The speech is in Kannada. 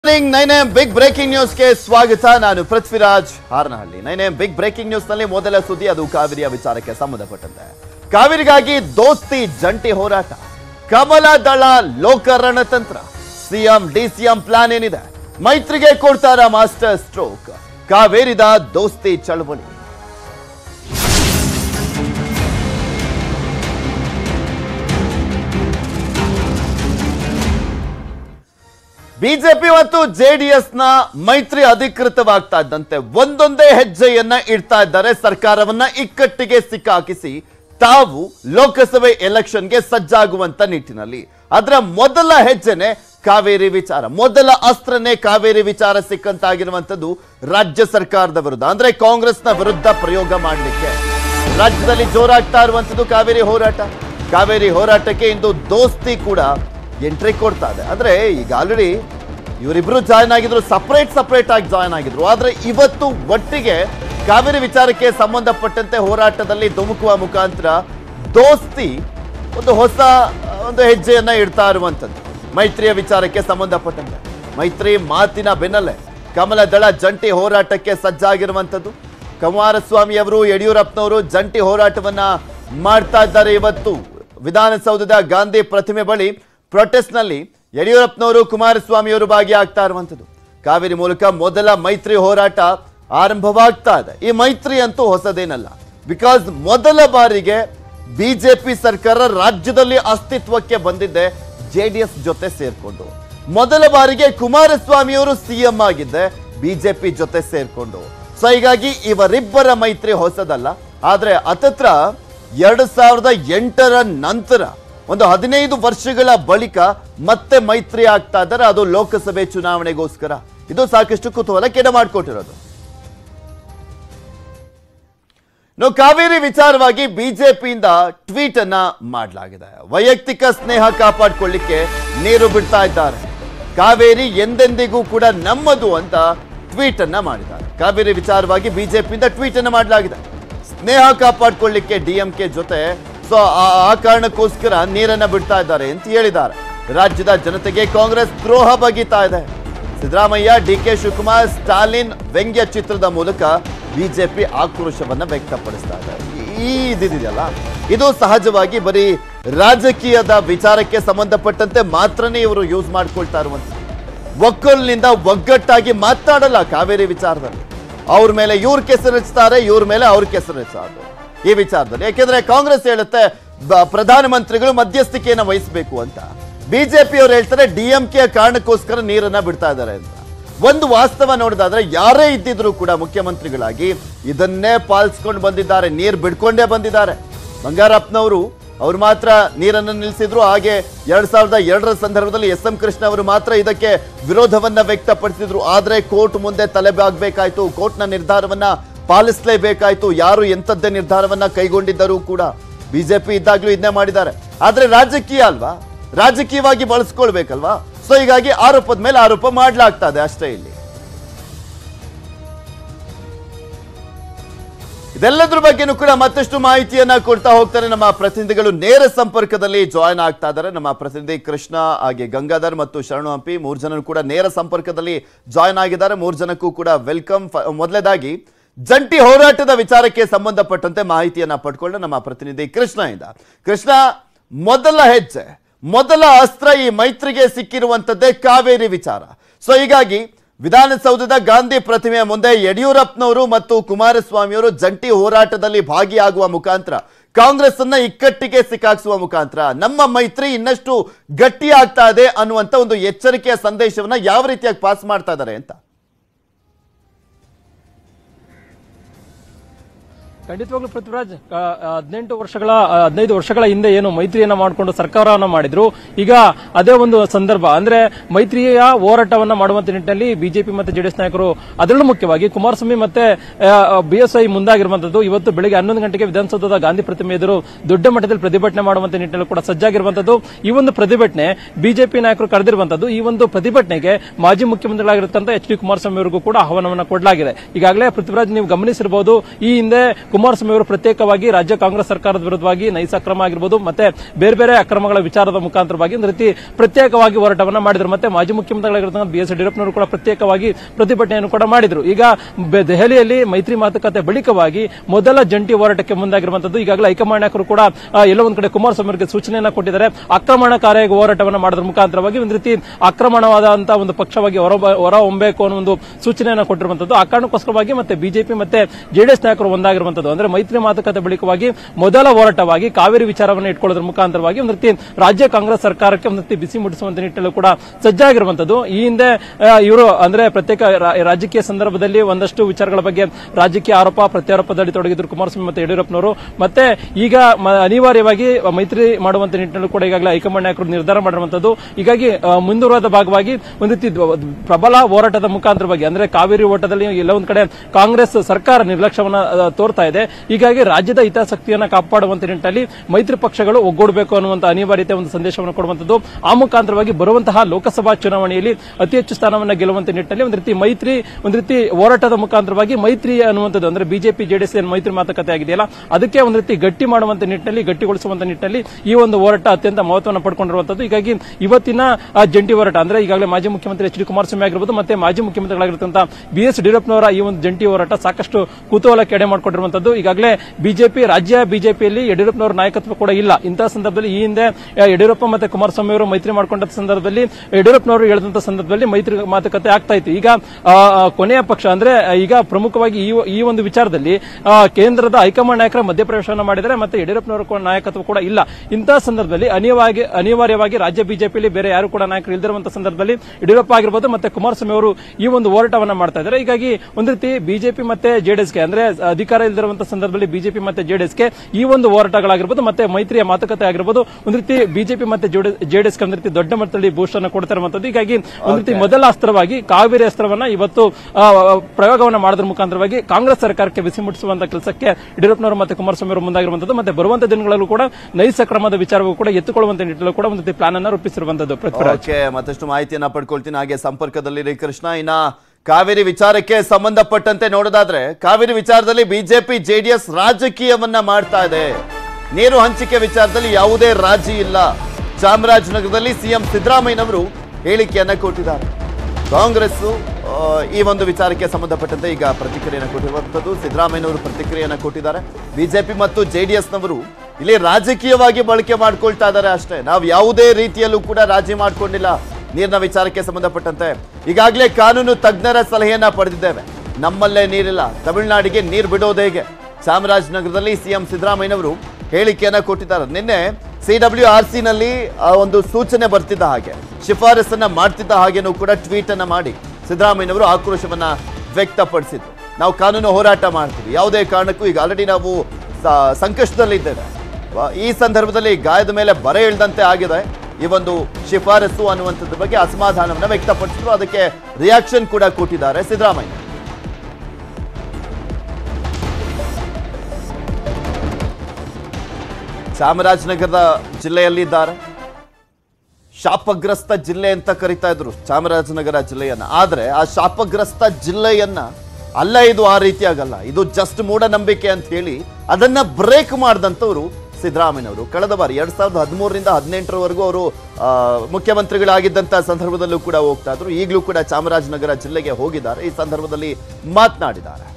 morning nine M big breaking ನ್ಯೂಸ್ಗೆ ಸ್ವಾಗತ ನಾನು Prithviraj Haranahalli nine M big breaking news ನಲ್ಲಿ ಮೊದಲ ಸುದ್ದಿ ಅದು ಕಾವೇರಿಯ ವಿಚಾರಕ್ಕೆ ಸಂಬಂಧಪಟ್ಟಂತೆ ಕಾವೇರಿಗಾಗಿ ದೋಸ್ತಿ ಜಂಟಿ ಹೋರಾಟ ಕಮಲ ದಳ ಲೋಕ ರಣತಂತ್ರ ಸಿಎಂ ಡಿಸಿಎಂ ಪ್ಲಾನ್ ಏನಿದೆ ಮೈತ್ರಿಗೆ ಕೊಡ್ತಾರ ಮಾಸ್ಟರ್ ಸ್ಟ್ರೋಕ್ ಕಾವೇರಿದ ದೋಸ್ತಿ ಚಳವಳಿ ಬಿಜೆಪಿ ಮತ್ತು ಜೆಡಿಎಸ್ ನ ಮೈತ್ರಿ ಅಧಿಕೃತವಾಗ್ತಾ ಇದ್ದಂತೆ ಒಂದೊಂದೇ ಹೆಜ್ಜೆಯನ್ನ ಇಡ್ತಾ ಇದ್ದಾರೆ ಸರ್ಕಾರವನ್ನ ಇಕ್ಕಟ್ಟಿಗೆ ಸಿಕ್ಕಾಕಿಸಿ ತಾವು ಲೋಕಸಭೆ ಎಲೆಕ್ಷನ್ಗೆ ಸಜ್ಜಾಗುವಂತ ನಿಟ್ಟಿನಲ್ಲಿ ಅದರ ಮೊದಲ ಹೆಜ್ಜೆನೆ ಕಾವೇರಿ ವಿಚಾರ ಮೊದಲ ಅಸ್ತ್ರನೇ ಕಾವೇರಿ ವಿಚಾರ ಸಿಕ್ಕಂತಾಗಿರುವಂತದ್ದು ರಾಜ್ಯ ಸರ್ಕಾರದ ವಿರುದ್ಧ ಅಂದ್ರೆ ಕಾಂಗ್ರೆಸ್ನ ವಿರುದ್ಧ ಪ್ರಯೋಗ ಮಾಡಲಿಕ್ಕೆ ರಾಜ್ಯದಲ್ಲಿ ಜೋರಾಗ್ತಾ ಇರುವಂತದ್ದು ಕಾವೇರಿ ಹೋರಾಟ ಕಾವೇರಿ ಹೋರಾಟಕ್ಕೆ ಇಂದು ದೋಸ್ತಿ ಕೂಡ ಎಂಟ್ರಿ ಕೊಡ್ತಾ ಇದೆ ಅಂದ್ರೆ ಈಗ ಆಲ್ರೆಡಿ ಇವರಿಬ್ರು ಜಾಯ್ನ್ ಆಗಿದ್ರು ಸಪರೇಟ್ ಸಪರೇಟ್ ಆಗಿ ಜಾಯ್ನ್ ಆಗಿದ್ರು ಆದ್ರೆ ಇವತ್ತು ಒಟ್ಟಿಗೆ ಕಾವೇರಿ ವಿಚಾರಕ್ಕೆ ಸಂಬಂಧಪಟ್ಟಂತೆ ಹೋರಾಟದಲ್ಲಿ ಧುಮುಕುವ ಮುಖಾಂತರ ದೋಸ್ತಿ ಒಂದು ಹೊಸ ಆ, ಒಂದು ಹೆಜ್ಜೆಯನ್ನ ಇಡ್ತಾ ಇರುವಂತದ್ದು ಮೈತ್ರಿಯ ವಿಚಾರಕ್ಕೆ ಸಂಬಂಧಪಟ್ಟಂತೆ ಮೈತ್ರಿ ಮಾತಿನ ಬೆನ್ನಲ್ಲೇ ಕಮಲ ದಳ ಜಂಟಿ ಹೋರಾಟಕ್ಕೆ ಸಜ್ಜಾಗಿರುವಂತದ್ದು ಕುಮಾರಸ್ವಾಮಿ ಅವರು ಯಡಿಯೂರಪ್ಪನವರು ಜಂಟಿ ಹೋರಾಟವನ್ನ ಮಾಡ್ತಾ ಇದ್ದಾರೆ ಇವತ್ತು ವಿಧಾನಸೌಧದ ಗಾಂಧಿ ಪ್ರತಿಮೆ ಬಳಿ ಪ್ರೊಟೆಸ್ಟ್ ನಲ್ಲಿ ಯಡಿಯೂರಪ್ಪನವರು ಕುಮಾರಸ್ವಾಮಿ ಅವರು ಭಾಗಿಯಾಗ್ತಾ ಇರುವಂತದ್ದು ಕಾವೇರಿ ಮೂಲಕ ಮೊದಲ ಮೈತ್ರಿ ಹೋರಾಟ ಆರಂಭವಾಗ್ತಾ ಇದೆ ಈ ಮೈತ್ರಿ ಅಂತೂ ಹೊಸದೇನಲ್ಲ ಬಿಕಾಸ್ ಮೊದಲ ಬಾರಿಗೆ ಬಿಜೆಪಿ ಸರ್ಕಾರ ರಾಜ್ಯದಲ್ಲಿ ಅಸ್ತಿತ್ವಕ್ಕೆ ಬಂದಿದ್ದೆ ಜೆಡಿಎಸ್ ಜೊತೆ ಸೇರ್ಕೊಂಡು ಮೊದಲ ಬಾರಿಗೆ ಕುಮಾರಸ್ವಾಮಿ ಅವರು ಸಿಎಂ ಆಗಿದ್ದೆ ಬಿಜೆಪಿ ಜೊತೆ ಸೇರ್ಕೊಂಡು ಸೊ ಹೀಗಾಗಿ ಇವರಿಬ್ಬರ ಮೈತ್ರಿ ಹೊಸದಲ್ಲ ಆದ್ರೆ ಅತತ್ರ ಎರಡು ಸಾವಿರದ ಎಂಟರ ನಂತರ ಒಂದು ಹದಿನೈದು ವರ್ಷಗಳ ಬಳಿಕ ಮತ್ತೆ ಮೈತ್ರಿ ಆಗ್ತಾ ಇದ್ದಾರೆ ಅದು ಲೋಕಸಭೆ ಚುನಾವಣೆಗೋಸ್ಕರ ಇದು ಸಾಕಷ್ಟು ಕುತೂಹಲ ಕೆಡ ಮಾಡಿಕೊಟ್ಟಿರೋದು ಇನ್ನು ಕಾವೇರಿ ವಿಚಾರವಾಗಿ ಬಿಜೆಪಿಯಿಂದ ಟ್ವೀಟ್ ಅನ್ನ ಮಾಡಲಾಗಿದೆ ವೈಯಕ್ತಿಕ ಸ್ನೇಹ ಕಾಪಾಡಿಕೊಳ್ಳಿಕ್ಕೆ ನೀರು ಬಿಡ್ತಾ ಇದ್ದಾರೆ ಕಾವೇರಿ ಎಂದೆಂದಿಗೂ ಕೂಡ ನಮ್ಮದು ಅಂತ ಟ್ವೀಟ್ ಅನ್ನ ಮಾಡಿದ್ದಾರೆ ಕಾವೇರಿ ವಿಚಾರವಾಗಿ ಬಿಜೆಪಿಯಿಂದ ಟ್ವೀಟ್ ಅನ್ನ ಮಾಡಲಾಗಿದೆ ಸ್ನೇಹ ಕಾಪಾಡಿಕೊಳ್ಳಿಕ್ಕೆ ಡಿಎಂಕೆ ಜೊತೆ ಸೊ ಆ ಕಾರಣಕ್ಕೋಸ್ಕರ ನೀರನ್ನ ಬಿಡ್ತಾ ಇದ್ದಾರೆ ಅಂತ ಹೇಳಿದ್ದಾರೆ ರಾಜ್ಯದ ಜನತೆಗೆ ಕಾಂಗ್ರೆಸ್ ದ್ರೋಹ ಬಗೀತಾ ಇದೆ ಸಿದ್ದರಾಮಯ್ಯ ಡಿ ಕೆ ಶಿವಕುಮಾರ್ ಸ್ಟಾಲಿನ್ ವ್ಯಂಗ್ಯ ಚಿತ್ರದ ಮೂಲಕ ಬಿಜೆಪಿ ಆಕ್ರೋಶವನ್ನ ವ್ಯಕ್ತಪಡಿಸ್ತಾ ಇದೆ ಈ ಇದಿದೆಯಲ್ಲ ಇದು ಸಹಜವಾಗಿ ಬರೀ ರಾಜಕೀಯದ ವಿಚಾರಕ್ಕೆ ಸಂಬಂಧಪಟ್ಟಂತೆ ಮಾತ್ರನೇ ಇವರು ಯೂಸ್ ಮಾಡ್ಕೊಳ್ತಾ ಇರುವಂತ ಒಕ್ಕಲಿನಿಂದ ಒಗ್ಗಟ್ಟಾಗಿ ಮಾತಾಡಲ್ಲ ಕಾವೇರಿ ವಿಚಾರದಲ್ಲಿ ಅವ್ರ ಮೇಲೆ ಇವ್ರ ಕೆಸರಿಸ್ತಾರೆ ಇವ್ರ ಮೇಲೆ ಅವ್ರ ಕೆಸರಿಸ್ತಾರೆ ಈ ವಿಚಾರದಲ್ಲಿ ಯಾಕೆಂದ್ರೆ ಕಾಂಗ್ರೆಸ್ ಹೇಳುತ್ತೆ ಬ- ಪ್ರಧಾನಮಂತ್ರಿಗಳು ಮಧ್ಯಸ್ಥಿಕೆಯನ್ನು ವಹಿಸಬೇಕು ಅಂತ ಬಿಜೆಪಿ ಅವ್ರು ಹೇಳ್ತಾರೆ ಡಿಎಂಕೆ ಕಾರಣಕ್ಕೋಸ್ಕರ ನೀರನ್ನ ಬಿಡ್ತಾ ಇದ್ದಾರೆ ಅಂತ ಒಂದು ವಾಸ್ತವ ನೋಡಿದಾದ್ರೆ ಯಾರೇ ಇದ್ದಿದ್ರು ಕೂಡ ಮುಖ್ಯಮಂತ್ರಿಗಳಾಗಿ ಇದನ್ನೇ ಪಾಲಿಸ್ಕೊಂಡು ಬಂದಿದ್ದಾರೆ ನೀರು ಬಿಡ್ಕೊಂಡೇ ಬಂದಿದ್ದಾರೆ ಬಂಗಾರಪ್ಪನವರು ಅವ್ರು ಮಾತ್ರ ನೀರನ್ನು ನಿಲ್ಲಿಸಿದ್ರು ಹಾಗೆ ಎರಡ್ ಸಾವಿರದ ಎರಡರ ಸಂದರ್ಭದಲ್ಲಿ ಎಸ್ ಎಂ ಕೃಷ್ಣ ಅವರು ಮಾತ್ರ ಇದಕ್ಕೆ ವಿರೋಧವನ್ನ ವ್ಯಕ್ತಪಡಿಸಿದ್ರು ಆದ್ರೆ ಕೋರ್ಟ್ ಮುಂದೆ ತಲೆಬಾಗಬೇಕಾಯ್ತು ಕೋರ್ಟ್ನ ನಿರ್ಧಾರವನ್ನ ಪಾಲಿಸಲೇಬೇಕಾಯ್ತು ಯಾರು ಎಂಥದ್ದೇ ನಿರ್ಧಾರವನ್ನ ಕೈಗೊಂಡಿದ್ದರೂ ಕೂಡ ಬಿಜೆಪಿ ಇದ್ದಾಗ್ಲೂ ಇದನ್ನೇ ಮಾಡಿದ್ದಾರೆ ಆದ್ರೆ ರಾಜಕೀಯ ಅಲ್ವಾ ರಾಜಕೀಯವಾಗಿ ಬಳಸ್ಕೊಳ್ಬೇಕಲ್ವಾ ಸೊ ಹೀಗಾಗಿ ಆರೋಪದ ಮೇಲೆ ಆರೋಪ ಮಾಡ್ಲಾಗ್ತಾ ಇದೆ ಅಷ್ಟೇ ಇಲ್ಲಿ ಇದೆಲ್ಲದ್ರ ಬಗ್ಗೆನೂ ಕೂಡ ಮತ್ತಷ್ಟು ಮಾಹಿತಿಯನ್ನ ಕೊಡ್ತಾ ಹೋಗ್ತಾರೆ ನಮ್ಮ ಪ್ರತಿನಿಧಿಗಳು ನೇರ ಸಂಪರ್ಕದಲ್ಲಿ ಜಾಯ್ನ್ ಆಗ್ತಾ ಇದ್ದಾರೆ ನಮ್ಮ ಪ್ರತಿನಿಧಿ ಕೃಷ್ಣ ಹಾಗೆ ಗಂಗಾಧರ್ ಮತ್ತು ಶರಣು ಹಂಪಿ ಮೂರು ಜನರು ಕೂಡ ನೇರ ಸಂಪರ್ಕದಲ್ಲಿ ಜಾಯ್ನ್ ಆಗಿದ್ದಾರೆ ಮೂರು ಜನಕ್ಕೂ ಕೂಡ ವೆಲ್ಕಮ್ ಮೊದಲೇದಾಗಿ ಜಂಟಿ ಹೋರಾಟದ ವಿಚಾರಕ್ಕೆ ಸಂಬಂಧಪಟ್ಟಂತೆ ಮಾಹಿತಿಯನ್ನ ಪಡ್ಕೊಂಡು ನಮ್ಮ ಪ್ರತಿನಿಧಿ ಕೃಷ್ಣ ಇಂದ ಕೃಷ್ಣ ಮೊದಲ ಹೆಜ್ಜೆ ಮೊದಲ ಅಸ್ತ್ರ ಈ ಮೈತ್ರಿಗೆ ಸಿಕ್ಕಿರುವಂತದ್ದೇ ಕಾವೇರಿ ವಿಚಾರ ಸೊ ಹೀಗಾಗಿ ವಿಧಾನಸೌಧದ ಗಾಂಧಿ ಪ್ರತಿಮೆಯ ಮುಂದೆ ಯಡಿಯೂರಪ್ಪನವರು ಮತ್ತು ಕುಮಾರಸ್ವಾಮಿಯವರು ಜಂಟಿ ಹೋರಾಟದಲ್ಲಿ ಭಾಗಿಯಾಗುವ ಮುಖಾಂತರ ಕಾಂಗ್ರೆಸ್ ಅನ್ನ ಇಕ್ಕಟ್ಟಿಗೆ ಸಿಕ್ಕಾಕ್ಸುವ ಮುಖಾಂತರ ನಮ್ಮ ಮೈತ್ರಿ ಇನ್ನಷ್ಟು ಗಟ್ಟಿ ಆಗ್ತಾ ಇದೆ ಅನ್ನುವಂತ ಒಂದು ಎಚ್ಚರಿಕೆಯ ಸಂದೇಶವನ್ನ ಯಾವ ರೀತಿಯಾಗಿ ಪಾಸ್ ಮಾಡ್ತಾ ಇದ್ದಾರೆ ಅಂತ ಖಂಡಿತವಾಗ್ಲೂ ಪೃಥ್ವಿರಾಜ್ ಆ, ಆ, ಹದಿನೆಂಟು ವರ್ಷಗಳ ಆ, ಹದಿನೈದು ವರ್ಷಗಳ ಹಿಂದೆ ಏನು ಮೈತ್ರಿಯನ್ನ ಮಾಡಿಕೊಂಡು ಸರ್ಕಾರವನ್ನ ಮಾಡಿದ್ರು ಈಗ ಅದೇ ಒಂದು ಸಂದರ್ಭ ಅಂದ್ರೆ ಮೈತ್ರಿಯ ಹೋರಾಟವನ್ನ ಮಾಡುವಂತ ನಿಟ್ಟಿನಲ್ಲಿ ಬಿಜೆಪಿ ಮತ್ತೆ ಜೆಡಿಎಸ್ ನಾಯಕರು ಅದರಲ್ಲೂ ಮುಖ್ಯವಾಗಿ ಕುಮಾರಸ್ವಾಮಿ ಮತ್ತೆ ಬಿಎಸ್ಐ ಮುಂದಾಗಿರುವಂತದ್ದು ಇವತ್ತು ಬೆಳಿಗ್ಗೆ ಹನ್ನೊಂದು ಗಂಟೆಗೆ ವಿಧಾನಸೌಧದ ಗಾಂಧಿ ಪ್ರತಿಮೆ ಎದುರು ದೊಡ್ಡ ಮಟ್ಟದಲ್ಲಿ ಪ್ರತಿಭಟನೆ ಮಾಡುವಂತ ನಿಟ್ಟಿನಲ್ಲಿ ಕೂಡ ಸಜ್ಜಾಗಿರುವಂತದ್ದು ಈ ಒಂದು ಪ್ರತಿಭಟನೆ ಬಿಜೆಪಿ ನಾಯಕರು ಕರೆದಿರುವಂತದ್ದು ಈ ಒಂದು ಪ್ರತಿಭಟನೆಗೆ ಮಾಜಿ ಮುಖ್ಯಮಂತ್ರಿಗಳಾಗಿರುತ್ತಂತ ಎಚ್ ಡಿ ಕುಮಾರಸ್ವಾಮಿ ಅವರಿಗೂ ಕೂಡ ಆಹ್ವಾನವನ್ನ ಕೊಡಲಾಗಿದೆ ಈಗಾಗಲೇ ಪೃಥ್ವಿರಾಜ್ ನೀವು ಗಮನಿಸಿರಬಹುದು ಈ ಹಿಂದೆ ಕುಮಾರ ಕುಮಾರಸ್ವಾಮಿ ಅವರು ಪ್ರತ್ಯೇಕವಾಗಿ ರಾಜ್ಯ ಕಾಂಗ್ರೆಸ್ ಸರ್ಕಾರದ ವಿರುದ್ಧವಾಗಿ ನೈಸ್ ಅಕ್ರಮ ಆಗಿರ್ಬೋದು ಮತ್ತೆ ಬೇರೆ ಬೇರೆ ಅಕ್ರಮಗಳ ವಿಚಾರದ ಮುಖಾಂತರವಾಗಿ ಒಂದು ರೀತಿ ಪ್ರತ್ಯೇಕವಾಗಿ ಹೋರಾಟವನ್ನ ಮಾಡಿದ್ರು ಮತ್ತೆ ಮಾಜಿ ಮುಖ್ಯಮಂತ್ರಿಗಳಾಗಿರ್ತಕ್ಕಂಥ ಬಿ ಎಸ್ ಯಡಿಯೂರಪ್ಪನವರು ಕೂಡ ಪ್ರತ್ಯೇಕವಾಗಿ ಪ್ರತಿಭಟನೆಯನ್ನು ಕೂಡ ಮಾಡಿದ್ರು ಈಗ ಬೆ- ದೆಹಲಿಯಲ್ಲಿ ಮೈತ್ರಿ ಮಾತುಕತೆ ಬಳಿಕವಾಗಿ ಮೊದಲ ಜಂಟಿ ಹೋರಾಟಕ್ಕೆ ಮುಂದಾಗಿರುವಂತದ್ದು ಈಗಾಗಲೇ ಹೈಕಮಾಂಡ್ ನಾಯಕರು ಕೂಡ ಆ, ಎಲ್ಲೋ ಒಂದ್ ಕಡೆ ಕುಮಾರಸ್ವಾಮಿ ಅವರಿಗೆ ಸೂಚನೆಯನ್ನ ಕೊಟ್ಟಿದ್ದಾರೆ ಆಕ್ರಮಣಕಾರಿಯಾಗಿ ಹೋರಾಟವನ್ನ ಮಾಡೋದ್ರ ಮುಖಾಂತರವಾಗಿ ಒಂದು ರೀತಿ ಆಕ್ರಮಣವಾದಂತಹ ಒಂದು ಪಕ್ಷವಾಗಿ ಹೊರ ಹೊರ ಹೊಂಬೇಕು ಅನ್ನೋ ಒಂದು ಸೂಚನೆಯನ್ನ ಕೊಟ್ಟಿರುವಂತದ್ದು ಆ ಕಾರಣಕ್ಕೋಸ್ಕರವಾಗಿ ಮತ್ತೆ ಬಿಜೆಪಿ ಮತ್ತೆ ಜೆಡಿಎಸ್ ನಾಯಕರು ಒಂದಾಗಿರುವಂತದ್ದು ಅಂದ್ರೆ ಮೈತ್ರಿ ಮಾತುಕತೆ ಬಳಿಕವಾಗಿ ಮೊದಲ ಹೋರಾಟವಾಗಿ ಕಾವೇರಿ ವಿಚಾರವನ್ನು ಇಟ್ಕೊಳ್ಳೋದ್ರ ಮುಖಾಂತರವಾಗಿ ಒಂದು ರೀತಿ ರಾಜ್ಯ ಕಾಂಗ್ರೆಸ್ ಸರ್ಕಾರಕ್ಕೆ ಒಂದು ರೀತಿ ಬಿಸಿ ಮುಟ್ಟಿಸುವಂತ ನಿಟ್ಟಿನಲ್ಲೂ ಕೂಡ ಸಜ್ಜಾಗಿರುವಂತದ್ದು ಈ ಹಿಂದೆ ಇವರು ಅಂದ್ರೆ ಪ್ರತ್ಯೇಕ ರಾ- ರಾಜಕೀಯ ಸಂದರ್ಭದಲ್ಲಿ ಒಂದಷ್ಟು ವಿಚಾರಗಳ ಬಗ್ಗೆ ರಾಜಕೀಯ ಆರೋಪ ಪ್ರತ್ಯಾರೋಪದಲ್ಲಿ ತೊಡಗಿದ್ರು ಕುಮಾರಸ್ವಾಮಿ ಮತ್ತೆ ಯಡಿಯೂರಪ್ಪನವರು ಮತ್ತೆ ಈಗ ಮ- ಅನಿವಾರ್ಯವಾಗಿ ಮೈತ್ರಿ ಮಾಡುವಂತ ನಿಟ್ಟಿನಲ್ಲೂ ಕೂಡ ಈಗಾಗಲೇ ಹೈಕಮಾಂಡ್ ನಾಯಕರು ನಿರ್ಧಾರ ಮಾಡಿರುವಂತದ್ದು ಹೀಗಾಗಿ ಆ, ಮುಂದುವರೆದ ಭಾಗವಾಗಿ ಒಂದು ರೀತಿ ದ್ವ- ಪ್ರಬಲ ಹೋರಾಟದ ಮುಖಾಂತರವಾಗಿ ಅಂದ್ರೆ ಕಾವೇರಿ ಓಟದಲ್ಲಿ ಎಲ್ಲ ಒಂದ್ ಕಡೆ ಕಾಂಗ್ರೆಸ್ ಸರ್ಕಾರ ನಿರ್ಲಕ್ಷ್ಯವನ್ನ ಆ, ತೋರ್ತಾ ಇದೆ ಹೀಗಾಗಿ ರಾಜ್ಯದ ಹಿತಾಸಕ್ತಿಯನ್ನ ಕಾಪಾಡುವಂತ ನಿಟ್ಟಿನಲ್ಲಿ ಮೈತ್ರಿ ಪಕ್ಷಗಳು ಒಗ್ಗೂಡಬೇಕು ಅನ್ನುವಂತ ಅನಿವಾರ್ಯತೆ ಒಂದು ಸಂದೇಶವನ್ನು ಕೊಡುವಂತದ್ದು ಆ ಮುಖಾಂತರವಾಗಿ ಬರುವಂತಹ ಲೋಕಸಭಾ ಚುನಾವಣೆಯಲ್ಲಿ ಅತಿ ಹೆಚ್ಚು ಸ್ಥಾನವನ್ನ ಗೆಲ್ಲುವಂತ ನಿಟ್ಟಿನಲ್ಲಿ ಒಂದು ರೀತಿ ಮೈತ್ರಿ ಒಂದು ರೀತಿ ಹೋರಾಟದ ಮುಖಾಂತರವಾಗಿ ಮೈತ್ರಿ ಅನ್ನುವಂಥದ್ದು ಅಂದ್ರೆ ಬಿಜೆಪಿ ಜೆಡಿಎಸ್ ಏನು ಮೈತ್ರಿ ಮಾತುಕತೆ ಆಗಿದೆಯಲ್ಲ ಅದಕ್ಕೆ ಒಂದು ರೀತಿ ಗಟ್ಟಿ ಮಾಡುವಂತ ನಿಟ್ಟಿನಲ್ಲಿ ಗಟ್ಟಿಗೊಳಿಸುವಂತ ನಿಟ್ಟಿನಲ್ಲಿ ಈ ಒಂದು ಹೋರಾಟ ಅತ್ಯಂತ ಮಹತ್ವವನ್ನು ಪಡ್ಕೊಂಡಿರುವಂತದ್ದು ಹೀಗಾಗಿ ಇವತ್ತಿನ ಆ, ಜಂಟಿ ಹೋರಾಟ ಅಂದ್ರೆ ಈಗಾಗಲೇ ಮಾಜಿ ಮುಖ್ಯಮಂತ್ರಿ ಎಚ್ ಡಿ ಕುಮಾರಸ್ವಾಮಿ ಆಗಿರ್ಬೋದು ಮತ್ತೆ ಮಾಜಿ ಮುಖ್ಯಮಂತ್ರಿಗಳಾಗಿರ್ತಂತ ಬಿ ಎಸ್ ಯಡಿಯೂರಪ್ಪನವರ ಈ ಒಂದು ಜಂಟಿ ಹೋರಾಟ ಸಾಕಷ್ಟು ಕುತೂಹಲಕ್ಕೆ ಎಡೆ ಮಾಡಿಕೊಂಡಿರುವಂತದ್ದು ಈಗಾಗಲೇ ಬಿಜೆಪಿ ರಾಜ್ಯ ಬಿಜೆಪಿಯಲ್ಲಿ ಯಡಿಯೂರಪ್ಪನವರ ನಾಯಕತ್ವ ಕೂಡ ಇಲ್ಲ ಇಂತಹ ಸಂದರ್ಭದಲ್ಲಿ ಈ ಹಿಂದೆ ಆ, ಯಡಿಯೂರಪ್ಪ ಮತ್ತೆ ಕುಮಾರಸ್ವಾಮಿ ಅವರು ಮೈತ್ರಿ ಮಾಡಿಕೊಂಡ ಸಂದರ್ಭದಲ್ಲಿ ಯಡಿಯೂರಪ್ಪನವರು ಹೇಳಿದಂತ ಸಂದರ್ಭದಲ್ಲಿ ಮೈತ್ರಿ ಮಾತುಕತೆ ಆಗ್ತಾ ಇತ್ತು ಈಗ ಆ, ಆ, ಕೊನೆಯ ಪಕ್ಷ ಅಂದ್ರೆ ಆ, ಈಗ ಪ್ರಮುಖವಾಗಿ ಈ ಈ ಒಂದು ವಿಚಾರದಲ್ಲಿ ಆ, ಕೇಂದ್ರದ ಹೈಕಮಾಂಡ್ ನಾಯಕರ ಮಧ್ಯಪ್ರವೇಶವನ್ನು ಮಾಡಿದರೆ ಮತ್ತೆ ಯಡಿಯೂರಪ್ಪನವರ ಕೂಡ ನಾಯಕತ್ವ ಕೂಡ ಇಲ್ಲ ಇಂತಹ ಸಂದರ್ಭದಲ್ಲಿ ಅನಿವಾರ್ಯ ಅನಿವಾರ್ಯವಾಗಿ ರಾಜ್ಯ ಬಿಜೆಪಿಯಲ್ಲಿ ಬೇರೆ ಯಾರು ಕೂಡ ನಾಯಕರು ಇಲ್ದಿರುವಂತಹ ಸಂದರ್ಭದಲ್ಲಿ ಯಡಿಯೂರಪ್ಪ ಆಗಿರ್ಬೋದು ಮತ್ತೆ ಕುಮಾರಸ್ವಾಮಿ ಅವರು ಈ ಒಂದು ಹೋರಾಟವನ್ನ ಮಾಡ್ತಾ ಇದ್ದಾರೆ ಹೀಗಾಗಿ ಒಂದು ರೀತಿ ಬಿಜೆಪಿ ಮತ್ತೆ ಜೆಡಿಎಸ್ಗೆ ಅಂದ್ರೆ ಅಧಿಕಾರ ಇಲ್ದಿರುವಂತಹ ಸಂದರ್ಭದಲ್ಲಿ ಬಿಜೆಪಿ ಮತ್ತೆ ಜೆಡಿಎಸ್ಗೆ ಈ ಒಂದು ಹೋರಾಟಗಳಾಗಿರ್ಬೋದು ಮತ್ತೆ ಮೈತ್ರಿಯ ಮಾತುಕತೆ ಆಗಿರ್ಬೋದು ಒಂದು ರೀತಿ ಬಿಜೆಪಿ ಮತ್ತೆ ಜೆಡಿಎಸ್ಗೆ ಒಂದು ರೀತಿ ದೊಡ್ಡ ಮಟ್ಟದಲ್ಲಿ ಬೂಸ್ಟ್ ಅನ್ನು ಕೊಡ್ತಾ ಇರುವಂತದ್ದು ಹೀಗಾಗಿ ಒಂದು ರೀತಿ ಮೊದಲ ಅಸ್ತ್ರವಾಗಿ ಕಾವೇರಿ ಅಸ್ತ್ರವನ್ನ ಇವತ್ತು ಆ, ಪ್ರಯೋಗವನ್ನ ಮಾಡೋದ್ರ ಮುಖಾಂತರವಾಗಿ ಕಾಂಗ್ರೆಸ್ ಸರ್ಕಾರಕ್ಕೆ ಬಿಸಿ ಮುಟ್ಟಿಸುವಂತ ಕೆಲಸಕ್ಕೆ ಯಡಿಯೂರಪ್ಪನವರು ಮತ್ತೆ ಕುಮಾರಸ್ವಾಮಿ ಅವರು ಮುಂದಾಗಿರುವಂತದ್ದು ಮತ್ತೆ ಬರುವಂತ ದಿನಗಳಲ್ಲೂ ಕೂಡ ನೈಸ್ ಕ್ರಮದ ವಿಚಾರವೂ ಕೂಡ ಎತ್ತುಕೊಳ್ಳುವಂತ ನಿಟ್ಟಿನಲ್ಲೂ ಕೂಡ ಒಂದು ರೀತಿ ಪ್ಲಾನ್ ಅನ್ನ ರೂಪಿಸಿರುವಂತದ್ದು ಪೃಥ್ವಿರಾಜ್ ಓಕೆ ಮತ್ತಷ್ಟು ಮಾಹಿತಿಯನ್ನ ಪಡ್ಕೊಳ್ತೀನಿ ಹಾಗೆ ಸಂಪರ್ಕದಲ್ಲಿ ಕೃಷ್ಣ ಇನ್ನ ಕಾವೇರಿ ವಿಚಾರಕ್ಕೆ ಸಂಬಂಧಪಟ್ಟಂತೆ ನೋಡೋದಾದ್ರೆ ಕಾವೇರಿ ವಿಚಾರದಲ್ಲಿ ಬಿಜೆಪಿ ಜೆಡಿಎಸ್ ರಾಜಕೀಯವನ್ನ ಮಾಡ್ತಾ ಇದೆ ನೀರು ಹಂಚಿಕೆ ವಿಚಾರದಲ್ಲಿ ಯಾವುದೇ ರಾಜಿ ಇಲ್ಲ ಚಾಮರಾಜನಗರದಲ್ಲಿ ಸಿಎಂ ಸಿದ್ದರಾಮಯ್ಯನವರು ಹೇಳಿಕೆಯನ್ನ ಕೊಟ್ಟಿದ್ದಾರೆ ಕಾಂಗ್ರೆಸ್ ಆ, ಈ ಒಂದು ವಿಚಾರಕ್ಕೆ ಸಂಬಂಧಪಟ್ಟಂತೆ ಈಗ ಪ್ರತಿಕ್ರಿಯೆಯನ್ನು ಕೊಟ್ಟಿರುವಂಥದ್ದು ಸಿದ್ದರಾಮಯ್ಯನವರು ಪ್ರತಿಕ್ರಿಯೆಯನ್ನು ಕೊಟ್ಟಿದ್ದಾರೆ ಬಿಜೆಪಿ ಮತ್ತು ಜೆಡಿಎಸ್ನವರು ಇಲ್ಲಿ ರಾಜಕೀಯವಾಗಿ ಬಳಕೆ ಮಾಡ್ಕೊಳ್ತಾ ಇದ್ದಾರೆ ಅಷ್ಟೇ ನಾವು ಯಾವುದೇ ರೀತಿಯಲ್ಲೂ ಕೂಡ ರಾಜಿ ಮಾಡ್ಕೊಂಡಿಲ್ಲ ನೀರಿನ ವಿಚಾರಕ್ಕೆ ಸಂಬಂಧಪಟ್ಟಂತೆ ಈಗಾಗಲೇ ಕಾನೂನು ತಜ್ಞರ ಸಲಹೆಯನ್ನ ಪಡೆದಿದ್ದೇವೆ ನಮ್ಮಲ್ಲೇ ನೀರಿಲ್ಲ ತಮಿಳುನಾಡಿಗೆ ನೀರು ಬಿಡೋದು ಹೇಗೆ ಚಾಮರಾಜನಗರದಲ್ಲಿ ಸಿಎಂ ಸಿದ್ದರಾಮಯ್ಯನವರು ಹೇಳಿಕೆಯನ್ನ ಕೊಟ್ಟಿದ್ದಾರೆ ನಿನ್ನೆ ಸಿ ಡಬ್ಲ್ಯೂ ಆರ್ ಸಿ ನಲ್ಲಿ ಆ, ಒಂದು ಸೂಚನೆ ಬರ್ತಿದ್ದ ಹಾಗೆ ಶಿಫಾರಸನ್ನ ಮಾಡ್ತಿದ್ದ ಹಾಗೇನೂ ಕೂಡ ಟ್ವೀಟ್ ಅನ್ನ ಮಾಡಿ ಸಿದ್ದರಾಮಯ್ಯನವರು ಆಕ್ರೋಶವನ್ನ ವ್ಯಕ್ತಪಡಿಸಿದ್ರು ನಾವು ಕಾನೂನು ಹೋರಾಟ ಮಾಡ್ತೀವಿ ಯಾವುದೇ ಕಾರಣಕ್ಕೂ ಈಗ ಆಲ್ರೆಡಿ ನಾವು ಸ- ಸಂಕಷ್ಟದಲ್ಲಿದ್ದೇವೆ ವ- ಈ ಸಂದರ್ಭದಲ್ಲಿ ಗಾಯದ ಮೇಲೆ ಬರೆ ಇಳ್ದಂತೆ ಆಗಿದೆ ಈ ಒಂದು ಶಿಫಾರಸು ಅನ್ನುವಂಥದ್ರ ಬಗ್ಗೆ ಅಸಮಾಧಾನವನ್ನ ವ್ಯಕ್ತಪಡಿಸಿದ್ರು ಅದಕ್ಕೆ ರಿಯಾಕ್ಷನ್ ಕೂಡ ಕೊಟ್ಟಿದ್ದಾರೆ ಸಿದ್ದರಾಮಯ್ಯ ಚಾಮರಾಜನಗರದ ಜಿಲ್ಲೆಯಲ್ಲಿದ್ದಾರೆ ಶಾಪಗ್ರಸ್ತ ಜಿಲ್ಲೆ ಅಂತ ಕರಿತಾ ಇದ್ರು ಚಾಮರಾಜನಗರ ಜಿಲ್ಲೆಯನ್ನ ಆದ್ರೆ ಆ ಶಾಪಗ್ರಸ್ತ ಜಿಲ್ಲೆಯನ್ನ ಅಲ್ಲ ಇದು ಆ ರೀತಿ ಆಗಲ್ಲ ಇದು ಜಸ್ಟ್ ಮೂಢನಂಬಿಕೆ ಅಂತ ಹೇಳಿ ಅದನ್ನ ಬ್ರೇಕ್ ಮಾಡಿದಂಥವ್ರು ಸಿದ್ದರಾಮಯ್ಯನವರು ಕಳೆದ ಬಾರಿ ಎರಡ್ ಸಾವಿರದ ಹದಿಮೂರರಿಂದ ಹದಿನೆಂಟರವರೆಗೂ ಅವರು ಆ, ಮುಖ್ಯಮಂತ್ರಿಗಳಾಗಿದ್ದಂಥ ಸಂದರ್ಭದಲ್ಲೂ ಕೂಡ ಹೋಗ್ತಾ ಇದ್ರು ಈಗಲೂ ಕೂಡ ಚಾಮರಾಜನಗರ ಜಿಲ್ಲೆಗೆ ಹೋಗಿದ್ದಾರೆ ಈ ಸಂದರ್ಭದಲ್ಲಿ ಮಾತನಾಡಿದ್ದಾರೆ